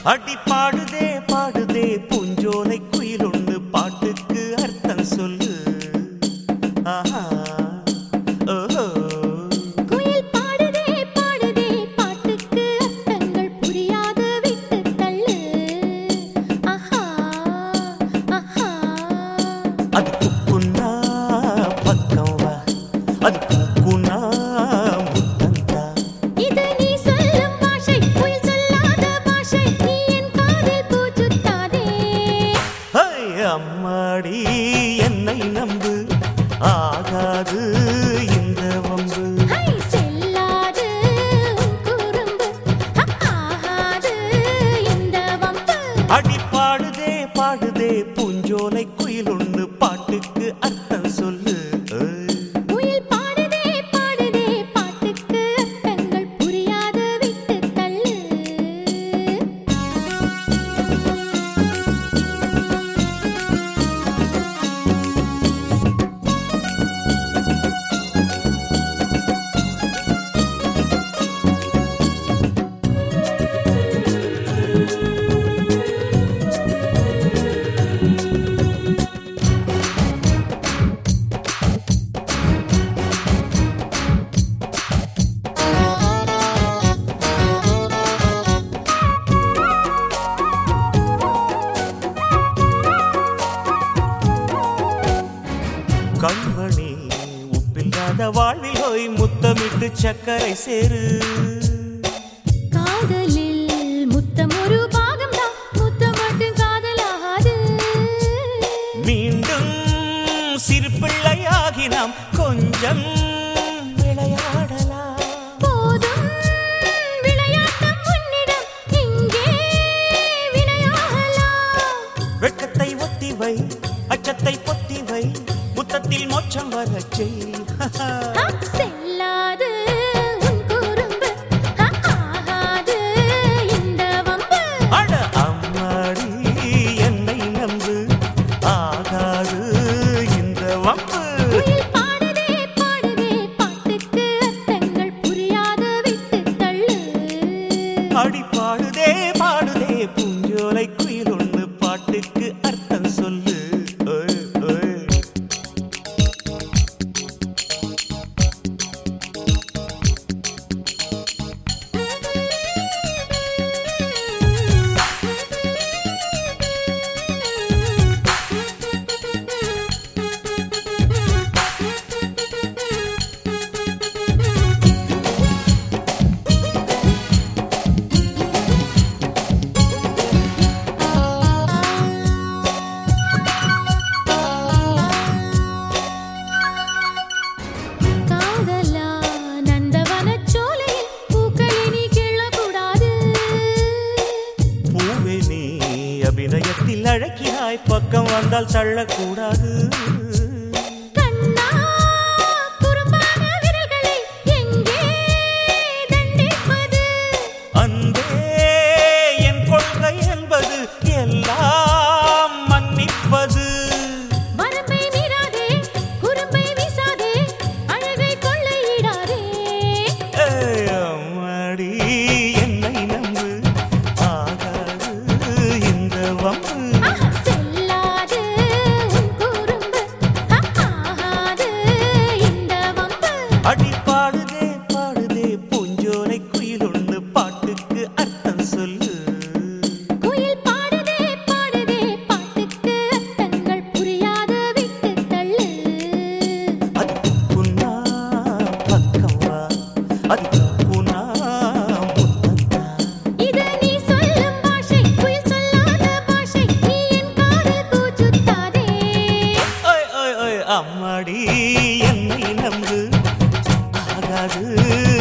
அடி பாடுதே பாடுதே பூஞ்சோலை குயில் ஒண்ணு பாட்டுக்கு அர்த்தம் சொல்லு ஆஹா ஓஹோ குயில் பாடுதே பாடுதே பாட்டுக்கு அர்த்தங்கள் புரியாது விட்டு தள்ளு ஆஹா ஆஹா அது குக்குன்னா பக்கம் வா அது குக்குனா முத்தந்தா இது நீ சொல்லும் பாஷை குயில் சொல்லாத பாஷை நீ என் காதில் பூச்சுத்தாதே ஹை, அம்மாடி என்னை நம்பு ஆகாது இந்த வம்பு ஹை செல்லாது உன் குறும்பு ஆகாது இந்த வம்பு அடி பாடுதே பாடுதே பூஞ்சோலை குயில் ஒண்ணு பாட்டுக்கு அர்த்தம் சொல்லு ஏய். குயில் பாடுதே பாடுதே பாட்டுக்கு அர்த்தங்கள் புரியாது விட்டு தள்ளு கண்மணி உப்பில்லாத வாழ்வில் போய் முத்தமிட்டு சக்கரை சேரு காதலில் முத்தம் ஒரு பாகம்தான் முத்தம் மட்டும் காதலாகாது மீண்டும் சிறு பிள்ளையாகி நாம் கொஞ்சம் விளையாடலாம் போதும் விளையாட்டம் உன்னிடம் இங்கே வினையாகலாம் வெட்கத்தை ஒத்தி வை அச்சத்தை பொத்தி வை முத்தத்தில் மோட்சம் வரச் செய் ஆ, செல்லாது உன் குறும்பு ஆ, ஆகாது இந்த வம்பு அட அம்மாடி என்னை நம்பு ஆகாது இந்த வம்பு குயில் பாடுதே பாடுதே பாட்டுக்கு அர்த்தங்கள் புரியாது விட்டு தள்ளு அடி பாடுதே பாடுதே பூஞ்சோலை குயில் ஒண்ணு பாட்டுக்கு அர்த்தம் சொல்லு ஓய், ஓய். காதலா நந்தவனச் சோலையில் பூக்களை நீ கிள்ளக்கூடாது. பூவே நீ அபிநயத்தில் அழகினாய் பக்கம் வந்தால் தள்ளக்கூடாது கண்ணா, குறும்பான விரல்களை எங்கே தண்டிப்பது? அன்பே என் கொள்கை என்பது எல்லாம் மன்னிப்பது வரம்பை மீறாதே, குறும்பை வீசாதே, அழகை கொள்ளையிடாதே. ஏய், அம்மாடி என்னை நம்பு ஆகாது இந்த வம்பு ஆஹா, செல்லாது உன் குறும்பு, ஆகாது இந்த வம்பு. அடி பாடுதே பாடுதே பூஞ்சோலை குயில் ஒண்ணு பாட்டுக்கு அர்த்தம் சொல்லு குயில் பாடுதே பாடுதே பாட்டுக்கு அர்த்தங்கள் புரியாது விட்டு தள்ளு அது புன்னா பக்கம் வா அது புனா முத்தந்தா இது நீ சொல்லும் பாஷை குயில் சொல்லாத பாஷை நீ என் காதில் பூச்சுத்தாதே ஓய் ஓய் ஓய் அம்மாடி என்னை நம்பு ஆகாது